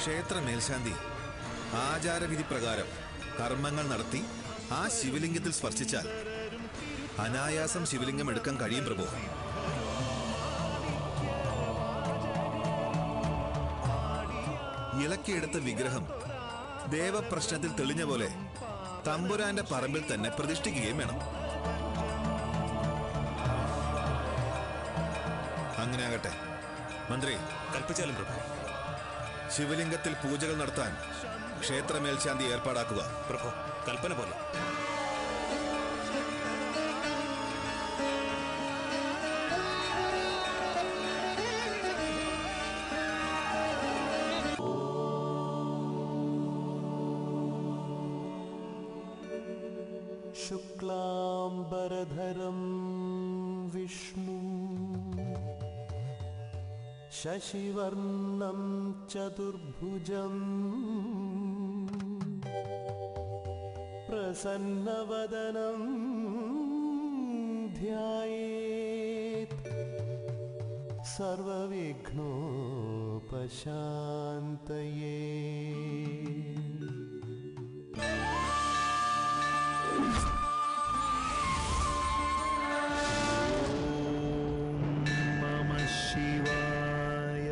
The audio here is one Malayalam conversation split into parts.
ക്ഷേത്ര മേൽശാന്തി ആചാരവിധി പ്രകാരം കർമ്മങ്ങൾ നടത്തി ആ ശിവലിംഗത്തിൽ സ്പർശിച്ചാൽ അനായാസം ശിവലിംഗം എടുക്കാൻ കഴിയും പ്രഭു ഇളക്കിയെടുത്ത വിഗ്രഹം ദേവപ്രശ്നത്തിൽ തെളിഞ്ഞ പോലെ തമ്പുരാന്റെ പറമ്പിൽ തന്നെ പ്രതിഷ്ഠിക്കുകയും വേണം അങ്ങനെ ആകട്ടെ മന്ത്രി കൽപ്പിച്ചാലും പ്രഭു ശിവലിംഗത്തിൽ പൂജകൾ നടത്താൻ ക്ഷേത്ര മേൽശാന്തി ഏർപ്പാടാക്കുക പ്രഭു കൽപ്പന പോലെ शुक्लाम्बरधरं विष्णु शशिवर्णं चतुर्भुजम् प्रसन्नवदनं ध्यायेत् सर्वविघ्नोपशान्तये नमः शिवाय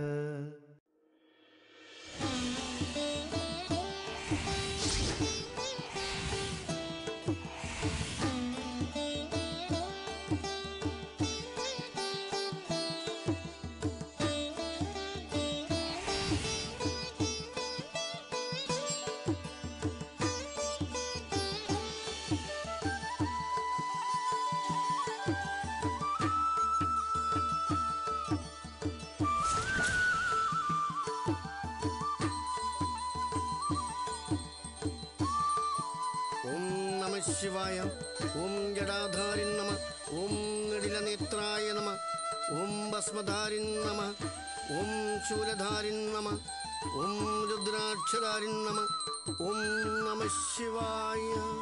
ഓം നമ ശിവായ ഓം ജടാധാരിൻ നമ ഓം നെടിലനേത്രായ നമ ഓം ഭസ്മധാരിൻ നമ ഓം ശൂലധാരിൻ നമ ഓം രുദ്രാക്ഷധാരിൻ നമ ഓം നമ ശിവായ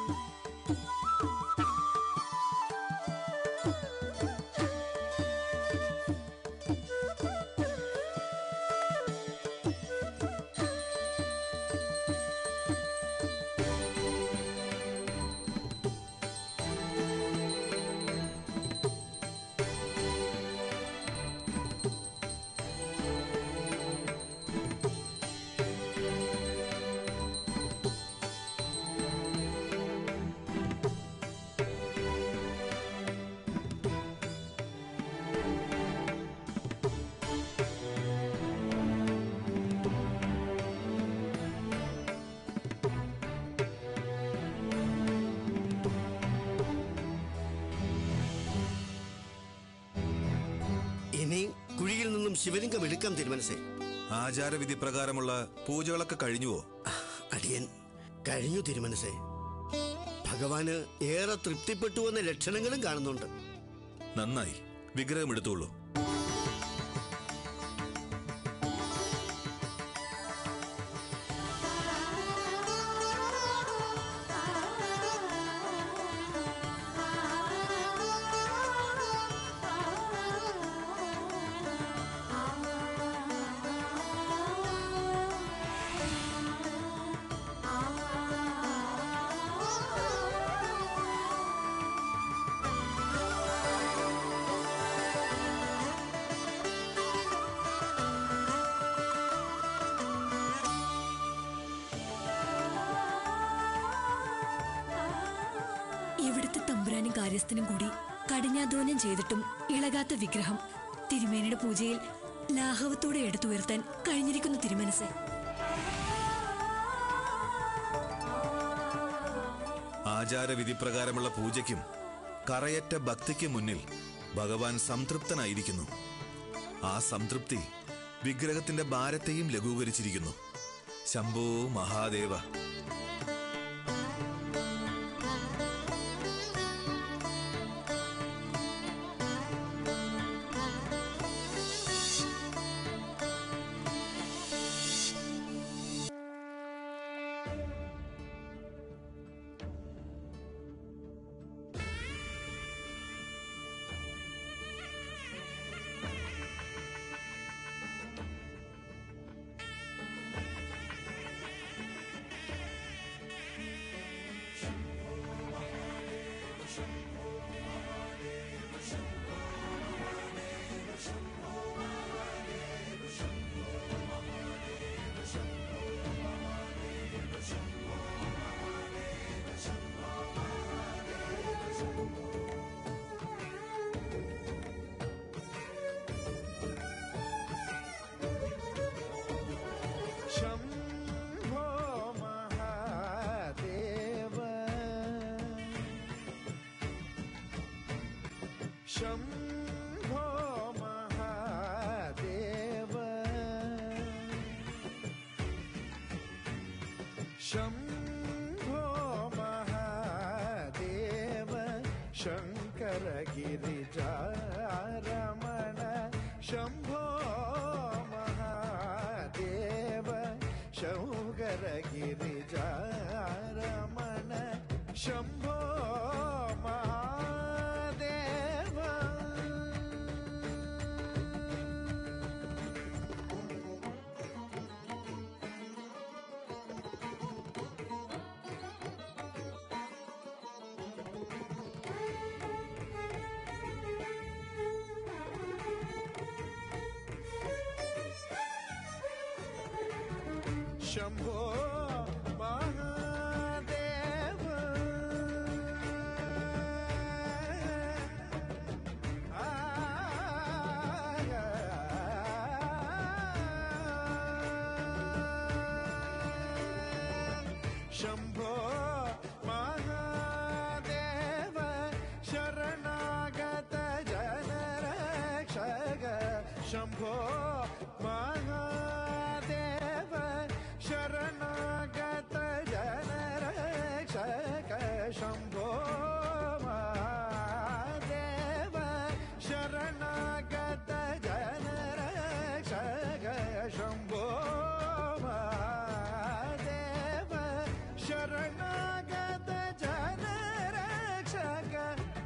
ഇനി കുഴിയിൽ നിന്നും ശിവലിംഗം എടുക്കാം തിരുമനസേ ആചാരവിധി പ്രകാരമുള്ള പൂജകളൊക്കെ കഴിഞ്ഞുവോ അടിയൻ കഴിഞ്ഞു തിരുമനസേ ഭഗവാന് ഏറെ തൃപ്തിപ്പെട്ടുവെന്ന ലക്ഷണങ്ങളും കാണുന്നുണ്ട് നന്നായി വിഗ്രഹം എടുത്തോളൂ ഇവിടുത്തെ തമ്പുരാനും കാര്യസ്ഥനും കൂടി കഠിനാധ്വാനം ചെയ്തിട്ടും ഇളകാത്ത വിഗ്രഹം തിരുമേനിയുടെ പൂജയിൽ ലാഘവത്തോടെ എടുത്തുയർത്താൻ കഴിഞ്ഞിരിക്കുന്നു തിരുമനസ് ആചാരവിധി പ്രകാരമുള്ള പൂജയ്ക്കും കറയറ്റ ഭക്തിക്ക് മുന്നിൽ ഭഗവാൻ സംതൃപ്തനായിരിക്കുന്നു ആ സംതൃപ്തി വിഗ്രഹത്തിന്റെ ഭാരത്തെയും ലഘൂകരിച്ചിരിക്കുന്നു ശംഭോ മഹാദേവ शम्भो महादेव शम्भो महादेव शङ्कर गिरिजारमण शम्भो महादेव शङ्कर गिरिजारमण शम्भो महादेव शम्भो महादेव शम्भो महादेव शरणागत जनरक्षक शम्भो महादेव शरणागत जनरक्षक शम्भो महादेव शरणागत जनरक्षक शम्भो महादेव शरणागत जनरक्षक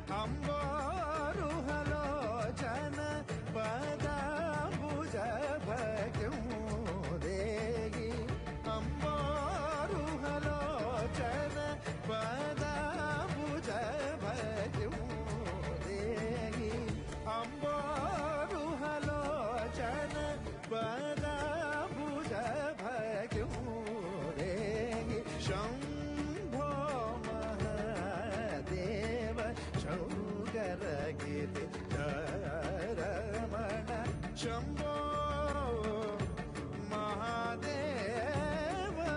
अम्बोरुहलोचन पदाम्बुज भक्तिं देहि अम्बोरुहलोचन पदाम्बुज भक्तिं देहि अम्बोरुहलोचन पदाम्बुज भक्तिं देहि शम्भो महादेव शङ्करगिरि रमण शम्भो महादेव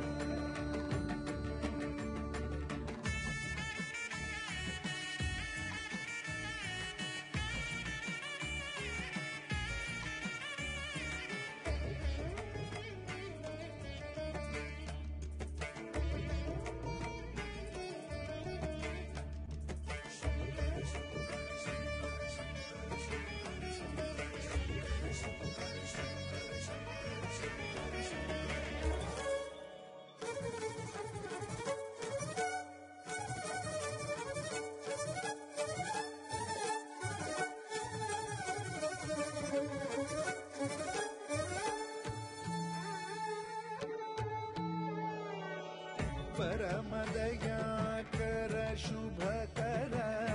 परमदयाकर शुभकर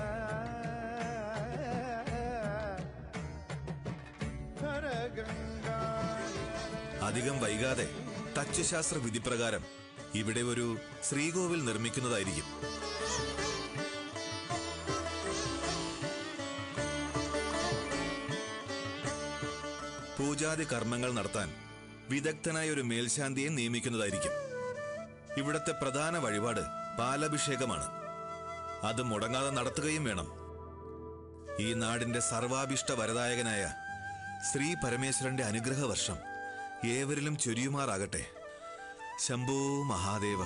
हर गङ्गा അധികം വൈകാതെ തച്ചുശാസ്ത്ര വിധിപ്രകാരം ഇവിടെ ഒരു ശ്രീകോവിൽ നിർമ്മിക്കുന്നതായിരിക്കും പൂജാതി കർമ്മങ്ങൾ നടത്താൻ വിദഗ്ധനായ ഒരു മേൽശാന്തിയെ നിയമിക്കുന്നതായിരിക്കും ഇവിടത്തെ പ്രധാന വഴിപാട് പാലഭിഷേകമാണ് അത് മുടങ്ങാതെ നടത്തുകയും വേണം ഈ നാടിന്റെ സർവാഭിഷ്ട വരദായകനായ ശ്രീ പരമേശ്വരന്റെ അനുഗ്രഹ വർഷം ഏവരിലും ചൊരിയുമാറാകട്ടെ ശംഭോ മഹാദേവ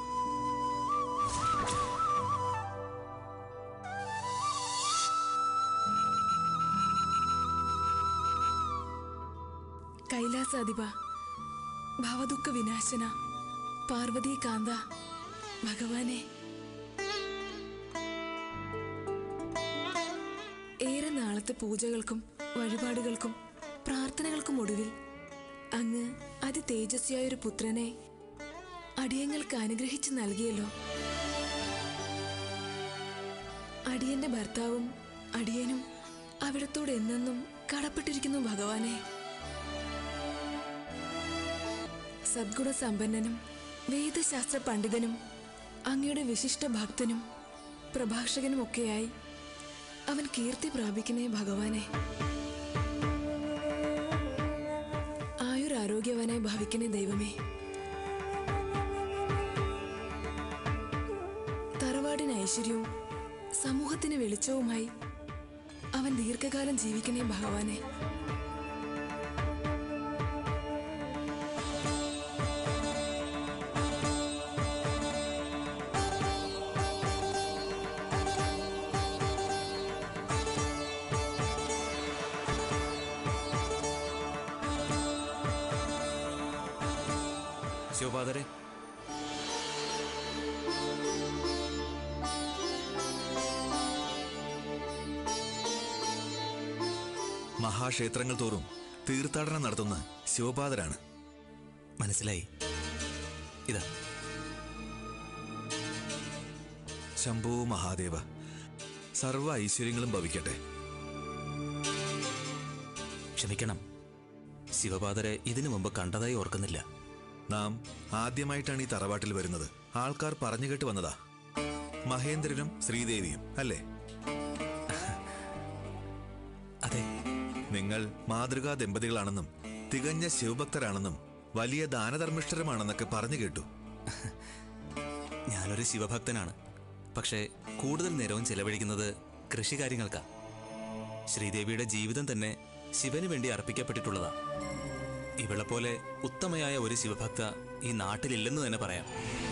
കൈലാസാധിപ ഭവദുഃഖ വിനാശന പാർവതി കാന്ത ഭഗവാനെ ഏറെ നാളത്തെ പൂജകൾക്കും വഴിപാടുകൾക്കും പ്രാർത്ഥനകൾക്കും ഒടുവിൽ അങ്ങ് അതിതേജസ്വിയായ ഒരു പുത്രനെ അടിയങ്ങൾക്ക് അനുഗ്രഹിച്ചു നൽകിയല്ലോ അടിയന്റെ ഭർത്താവും അടിയനും അവിടത്തോട് എന്നെന്നും കടപ്പെട്ടിരിക്കുന്നു ഭഗവാനെ സദ്ഗുണസമ്പന്നനും വേദശാസ്ത്ര പണ്ഡിതനും അങ്ങയുടെ വിശിഷ്ട ഭക്തനും പ്രഭാഷകനുമൊക്കെയായി അവൻ കീർത്തി പ്രാപിക്കണേ ഭഗവാനെ ആയുരാരോഗ്യവാനായി ഭാവിക്കണേ ദൈവമേ തറവാടിന് ഐശ്വര്യവും സമൂഹത്തിന് വെളിച്ചവുമായി അവൻ ദീർഘകാലം ജീവിക്കണേ ഭഗവാനെ ശിവപാദരെ മഹാക്ഷേത്രങ്ങൾ തോറും തീർത്ഥാടനം നടത്തുന്ന ശിവപാദരാണ് മനസ്സിലായി ഇതാ ശംഭു മഹാദേവ സർവ ഐശ്വര്യങ്ങളും ഭവിക്കട്ടെ ക്ഷമിക്കണം ശിവപാദരെ ഇതിനു മുമ്പ് കണ്ടതായി ഓർക്കുന്നില്ല നാം ആദ്യമായിട്ടാണ് ഈ തറവാട്ടിൽ വരുന്നത് ആൾക്കാർ പറഞ്ഞു കേട്ട് വന്നതാ മഹേന്ദ്രനും ശ്രീദേവിയും അല്ലേ അതെ നിങ്ങൾ മാതൃകാ ദമ്പതികളാണെന്നും തികഞ്ഞ ശിവഭക്തരാണെന്നും വലിയ ദാനധർമ്മിഷ്ഠരുമാണെന്നൊക്കെ പറഞ്ഞു കേട്ടു ഞാനൊരു ശിവഭക്തനാണ് പക്ഷേ കൂടുതൽ നേരവും ചെലവഴിക്കുന്നത് കൃഷികാര്യങ്ങൾക്കാ ശ്രീദേവിയുടെ ജീവിതം തന്നെ ശിവന് വേണ്ടി അർപ്പിക്കപ്പെട്ടിട്ടുള്ളതാ ഇവളെ പോലെ ഉത്തമയായ ഒരു ശിവഭക്ത ഈ നാട്ടിലില്ലെന്ന് തന്നെ പറയാം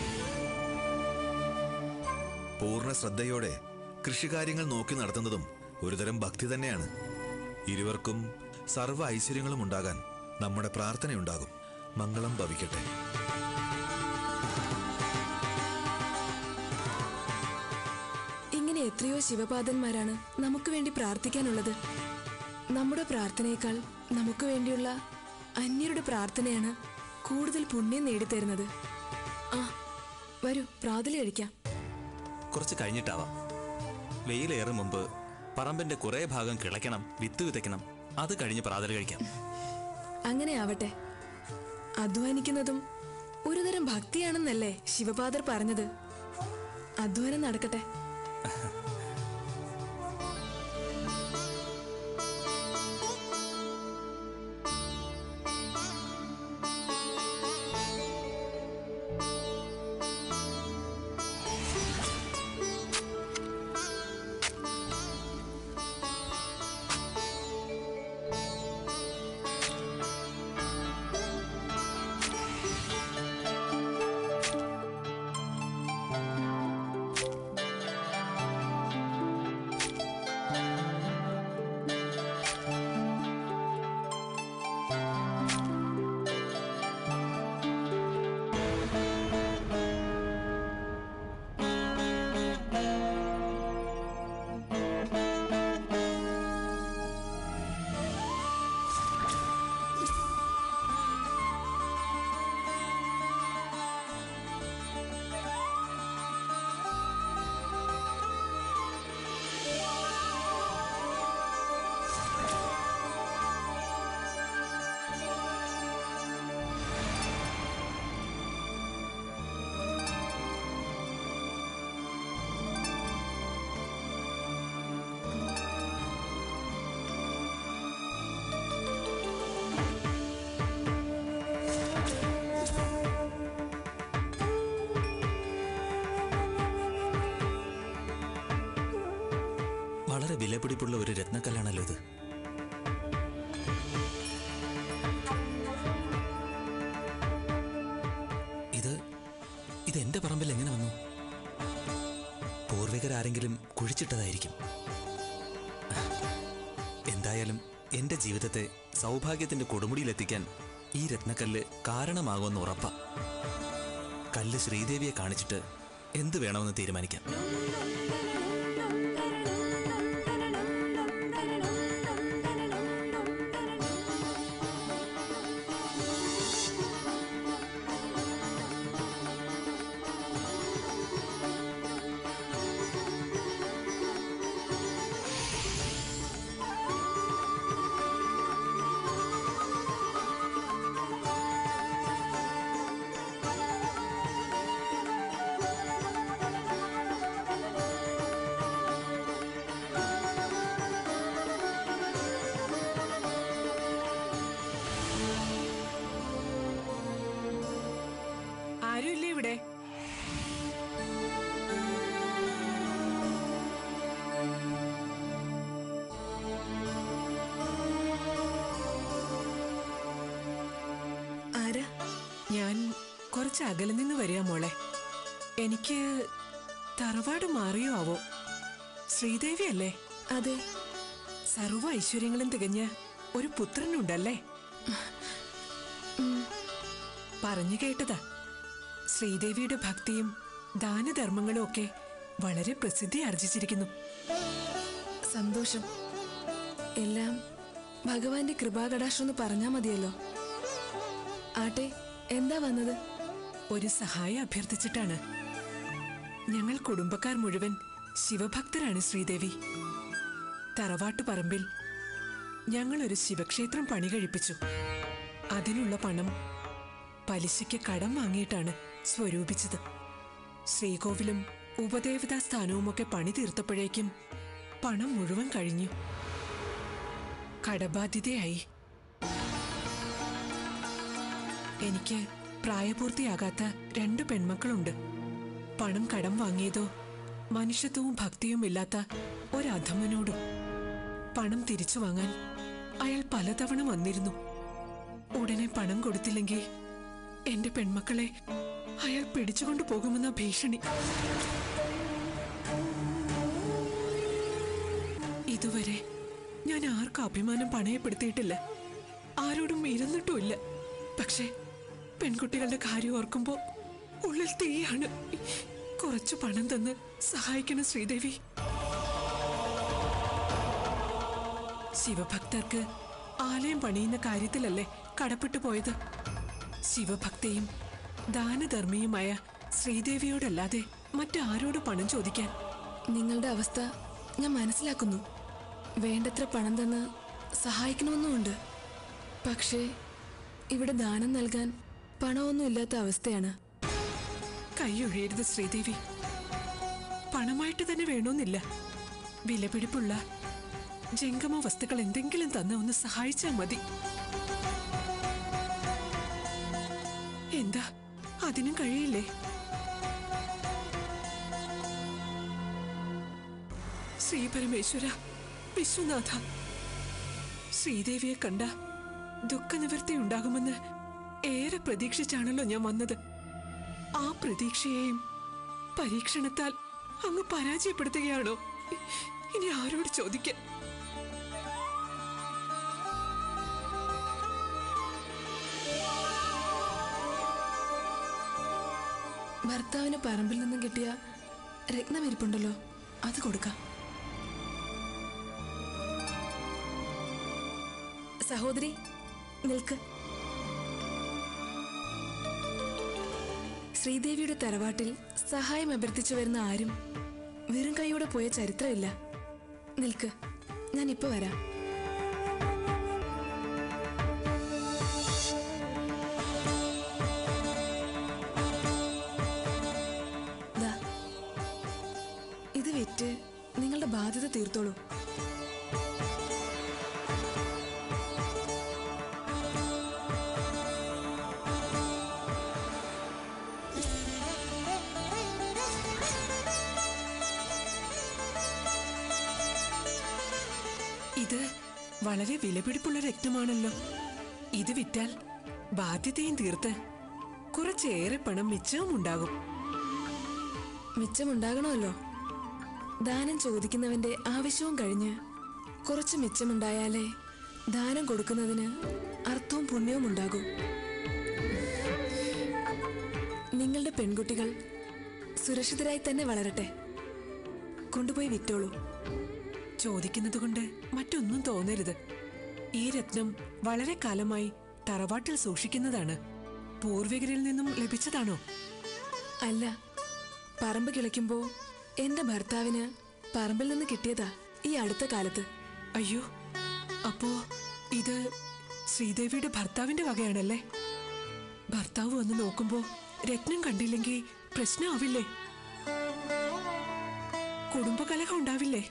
പൂർണ്ണ ശ്രദ്ധയോടെ കൃഷികാര്യങ്ങൾ നോക്കി നടത്തുന്നതും ഒരുതരം ഭക്തി തന്നെയാണ് ഇരുവർക്കും സർവ്വ ഐശ്വര്യങ്ങളും ഉണ്ടാകാൻ നമ്മുടെ പ്രാർത്ഥനയുണ്ടാകും മംഗളം ഭവിക്കട്ടെ ഇങ്ങനെ എത്രയോ ശിവപാദന്മാരാണ് നമുക്ക് വേണ്ടി പ്രാർത്ഥിക്കാനുള്ളത് നമ്മുടെ പ്രാർത്ഥനയേക്കാൾ നമുക്ക് വേണ്ടിയുള്ള അന്യരുടെ പ്രാർത്ഥനയാണ് കൂടുതൽ പുണ്യം നേടിത്തരുന്നത് ആ വരൂ പ്രാതൽ കഴിക്കാം കുറച്ച് കഴിഞ്ഞിട്ടാവാം വെയിലേറും മുമ്പ് പറമ്പിന്റെ കുറേ ഭാഗം കിളയ്ക്കണം വിത്ത് വിതയ്ക്കണം അത് കഴിഞ്ഞ് പ്രാതൽ കഴിക്കാം അങ്ങനെ ആവട്ടെ അധ്വാനിക്കുന്നതും ഒരുതരം ഭക്തിയാണെന്നല്ലേ ശിവപാദർ പറഞ്ഞത് അധ്വാനം നടക്കട്ടെ വളരെ വിലപിടിപ്പുള്ള ഒരു രത്നക്കല്ലാണല്ലോ ഇത് ഇത് ഇത് എന്റെ പറമ്പിൽ എങ്ങനെ വന്നു പൂർവികരാരെങ്കിലും കുഴിച്ചിട്ടതായിരിക്കും എന്തായാലും എന്റെ ജീവിതത്തെ സൗഭാഗ്യത്തിന്റെ കൊടുമുടിയിലെത്തിക്കാൻ ഈ രത്നക്കല്ല് കാരണമാകുമെന്ന് ഉറപ്പാ കല്ല് ശ്രീദേവിയെ കാണിച്ചിട്ട് എന്ത് വേണമെന്ന് തീരുമാനിക്കാം ആ കുറച്ച് അകലെ നിന്ന് വരിക മോളെ എനിക്ക് തറവാട് മാറിയോ ആവോ ശ്രീദേവി അല്ലേ അതെ സർവ്വ ഐശ്വര്യങ്ങളും തികഞ്ഞ ഒരു പുത്രനുണ്ടല്ലേ പറഞ്ഞു കേട്ടതാ ശ്രീദേവിയുടെ ഭക്തിയും ദാനധർമ്മങ്ങളും ഒക്കെ വളരെ പ്രസിദ്ധി ആർജിച്ചിരിക്കുന്നു സന്തോഷം എല്ലാം ഭഗവാന്റെ കൃപാകടാക്ഷം എന്ന് പറഞ്ഞാ മതിയല്ലോ ആട്ടെ എന്താ വന്നത് ഒരു സഹായം അഭ്യർത്ഥിച്ചിട്ടാണ് ഞങ്ങൾ കുടുംബക്കാർ മുഴുവൻ ശിവഭക്തരാണ് ശ്രീദേവി തറവാട്ടു പറമ്പിൽ ഞങ്ങൾ ഒരു ശിവക്ഷേത്രം പണി കഴിപ്പിച്ചു അതിനുള്ള പണം പലിശയ്ക്ക് കടം വാങ്ങിയിട്ടാണ് സ്വരൂപിച്ചത് ശ്രീകോവിലും ഉപദേവതാ സ്ഥാനവുമൊക്കെ പണി തീർത്തപ്പോഴേക്കും പണം മുഴുവൻ കഴിഞ്ഞു കടബാധ്യതയായി എനിക്ക് പ്രായപൂർത്തിയാകാത്ത രണ്ട് പെൺമക്കളുണ്ട് പണം കടം വാങ്ങിയതോ മനുഷ്യത്വവും ഭക്തിയും ഇല്ലാത്ത ഒരധമനോടും പണം തിരിച്ചു വാങ്ങാൻ അയാൾ പലതവണ വന്നിരുന്നു ഉടനെ പണം കൊടുത്തില്ലെങ്കിൽ എന്റെ പെൺമക്കളെ അയാൾ പിടിച്ചുകൊണ്ടു പോകുമെന്ന ഭീഷണി ഇതുവരെ ഞാൻ ആർക്കും അഭിമാനം പണയപ്പെടുത്തിയിട്ടില്ല ആരോടും ഇരുന്നിട്ടുമില്ല പക്ഷേ പെൺകുട്ടികളുടെ കാര്യം ഓർക്കുമ്പോ ഉള്ളിൽ തീയാണ് കുറച്ചു പണം തന്ന് സഹായിക്കണം ശ്രീദേവി ശിവഭക്തർക്ക് ആലയം പണിയുന്ന കാര്യത്തിലല്ലേ കടപ്പെട്ടു പോയത് ശിവഭക്തയും ദാനധർമ്മിയുമായ ശ്രീദേവിയോടല്ലാതെ മറ്റാരോട് പണം ചോദിക്കാൻ നിങ്ങളുടെ അവസ്ഥ ഞാൻ മനസ്സിലാക്കുന്നു വേണ്ടത്ര പണം തന്ന് സഹായിക്കണമെന്നുമുണ്ട് പക്ഷേ ഇവിടെ ദാനം നൽകാൻ പണമൊന്നും ഇല്ലാത്ത അവസ്ഥയാണ് കൈയൊഴിയരുത് ശ്രീദേവി പണമായിട്ട് തന്നെ വേണമെന്നില്ല വിലപിടിപ്പുള്ള ജംഗമ വസ്തുക്കൾ എന്തെങ്കിലും തന്ന് ഒന്ന് സഹായിച്ചാൽ മതി എന്താ അതിനും കഴിയില്ലേ ശ്രീപരമേശ്വര വിശ്വനാഥ ശ്രീദേവിയെ കണ്ട ദുഃഖനിവൃത്തി ഉണ്ടാകുമെന്ന് ഏറെ പ്രതീക്ഷിച്ചാണല്ലോ ഞാൻ വന്നത് ആ പ്രതീക്ഷയെയും പരീക്ഷണത്താൽ അങ്ങ് പരാജയപ്പെടുത്തുകയാണോ ഇനി ആരോട് ചോദിക്കാൻ ഭർത്താവിന് പറമ്പിൽ നിന്നും കിട്ടിയ രത്നമിരിപ്പുണ്ടല്ലോ അത് കൊടുക്കാം സഹോദരി നിൽക്ക് ശ്രീദേവിയുടെ തറവാട്ടിൽ സഹായം അഭ്യർത്ഥിച്ചു വരുന്ന ആരും വെറും കൈയോടെ പോയ ചരിത്രമില്ല നിൽക്ക് ഞാൻ ഇപ്പൊ വരാം ദാ, ഇത് വിറ്റ് നിങ്ങളുടെ ബാധ്യത തീർത്തോളൂ ഇത് വളരെ വിലപിടിപ്പുള്ള രക്തമാണല്ലോ ഇത് വിറ്റാൽ ബാധ്യതയും തീർത്ത് കുറച്ചേറെ പണം മിച്ചവും ഉണ്ടാകും മിച്ചമുണ്ടാകണമല്ലോ ദാനം ചോദിക്കുന്നവന്റെ ആവശ്യവും കഴിഞ്ഞ് കുറച്ച് മിച്ചമുണ്ടായാലേ ദാനം കൊടുക്കുന്നതിന് അർത്ഥവും പുണ്യവും ഉണ്ടാകൂ നിങ്ങളുടെ പെൺകുട്ടികൾ സുരക്ഷിതരായി തന്നെ വളരട്ടെ കൊണ്ടുപോയി വിറ്റോളൂ ചോദിക്കുന്നത് കൊണ്ട് മറ്റൊന്നും തോന്നരുത് ഈ രത്നം വളരെ കാലമായി തറവാട്ടിൽ സൂക്ഷിക്കുന്നതാണ് പൂർവികരിൽ നിന്നും ലഭിച്ചതാണോ അല്ല പറമ്പ് കിളയ്ക്കുമ്പോ എന്റെ ഭർത്താവിന് പറമ്പിൽ നിന്ന് കിട്ടിയതാ ഈ അടുത്ത കാലത്ത് അയ്യോ അപ്പോ ഇത് ശ്രീദേവിയുടെ ഭർത്താവിന്റെ വകയാണല്ലേ ഭർത്താവ് വന്ന് നോക്കുമ്പോ രത്നം കണ്ടില്ലെങ്കിൽ പ്രശ്നമാവില്ലേ കുടുംബകലഹം ഉണ്ടാവില്ലേ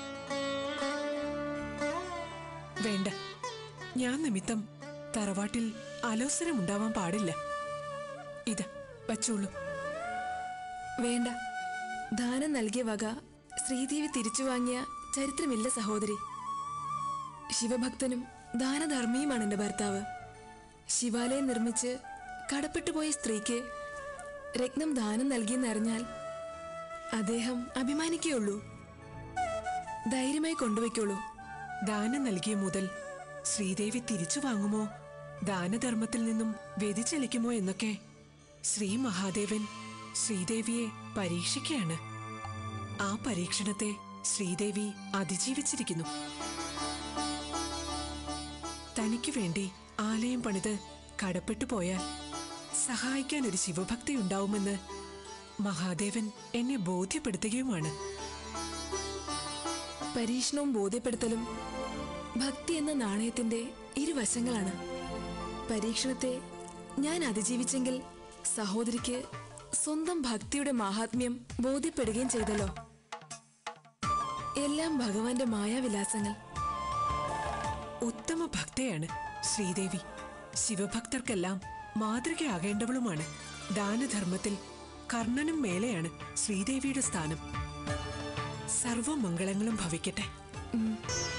വേണ്ട ഞാൻ നിമിത്തം തറവാട്ടിൽ അലോസരം ഉണ്ടാവാൻ പാടില്ല ഇത് വച്ചോളൂ വേണ്ട ദാനം നൽകിയ വക ശ്രീദേവി തിരിച്ചു വാങ്ങിയ ചരിത്രമില്ല സഹോദരി ശിവഭക്തനും ദാനധർമ്മിയുമാണ് എന്റെ ഭർത്താവ് ശിവാലയം നിർമ്മിച്ച് കടപ്പെട്ടുപോയ സ്ത്രീക്ക് രത്നം ദാനം നൽകിയെന്നറിഞ്ഞാൽ അദ്ദേഹം അഭിമാനിക്കുകയുള്ളൂ ധൈര്യമായി കൊണ്ടുവയ്ക്കുള്ളൂ ദാനം നൽകിയ മുതൽ ശ്രീദേവി തിരിച്ചു വാങ്ങുമോ ദാനധർമ്മത്തിൽ നിന്നും വ്യതിചലിക്കുമോ എന്നൊക്കെ ശ്രീ മഹാദേവൻ ശ്രീദേവിയെ പരീക്ഷിക്കുകയാണ് ആ പരീക്ഷണത്തെ ശ്രീദേവി അതിജീവിച്ചിരിക്കുന്നു തനിക്ക് വേണ്ടി ആലയം പണിത് കടപ്പെട്ടു പോയാൽ സഹായിക്കാൻ ഒരു ശിവഭക്തി ഉണ്ടാവുമെന്ന് മഹാദേവൻ എന്നെ ബോധ്യപ്പെടുത്തുകയുമാണ് പരീക്ഷണവും ബോധ്യപ്പെടുത്തലും ഭക്തി എന്ന നാണയത്തിന്റെ ഇരുവശങ്ങളാണ് പരീക്ഷണത്തെ ഞാൻ അതിജീവിച്ചെങ്കിൽ സഹോദരിക്ക് സ്വന്തം ഭക്തിയുടെ മാഹാത്മ്യം ബോധ്യപ്പെടുകയും ചെയ്തല്ലോ എല്ലാം ഭഗവാന്റെ മായാവിലാസങ്ങൾ ഉത്തമ ഭക്തയാണ് ശ്രീദേവി ശിവഭക്തർക്കെല്ലാം മാതൃകയാകേണ്ടവളുമാണ് ദാനധർമ്മത്തിൽ കർണനും മേലെയാണ് ശ്രീദേവിയുടെ സ്ഥാനം സർവമംഗളങ്ങളും ഭവിക്കട്ടെ ഉം.